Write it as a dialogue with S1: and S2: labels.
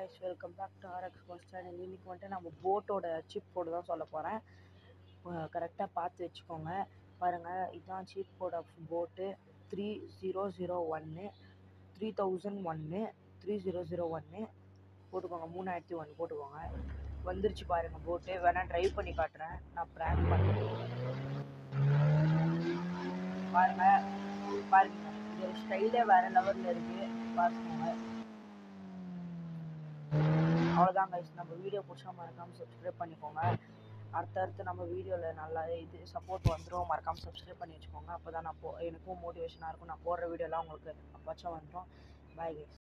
S1: guys welcome back to RX four channel இன்னைக்கு வந்துட்டு நம்ம போட்டோட சிப் கோடு தான் சொல்ல போகிறேன் கரெக்டாக பார்த்து வச்சுக்கோங்க பாருங்கள் இதுதான் சிப் கோட் ஆஃப் போட்டு த்ரீ ஜீரோ ஜீரோ ஒன்று த்ரீ தௌசண்ட் ஒன்று த்ரீ ஜீரோ ஜீரோ ஒன்று போட்டுக்கோங்க மூணாயிரத்தி ஒன்று போட்டுக்கோங்க வந்துருச்சு பாருங்கள் போட்டு வேணால் ட்ரைவ் பண்ணி காட்டுறேன் நான் ப்ராங்க் பண்ணுறேன் பாருங்க பாருங்க இது ஸ்டைலே வேற லெவலில் இருக்குது பார்த்துக்கோங்க அவ்வளோதான் கைஸ் நம்ம வீடியோ பிடிச்சா மறக்காமல் சப்ஸ்கிரைப் பண்ணிக்கோங்க அடுத்தடுத்து நம்ம வீடியோவில் நல்லா இது சப்போர்ட் வந்துடும் மறக்காமல் சப்ஸ்கிரைப் பண்ணி வச்சுக்கோங்க அப்போ தான் நான் போ எனக்கும் மோட்டிவேஷனாக இருக்கும் நான் போடுற வீடியோலாம் உங்களுக்கு அப்போச்சும் வந்துடும் பாய் கைஸ்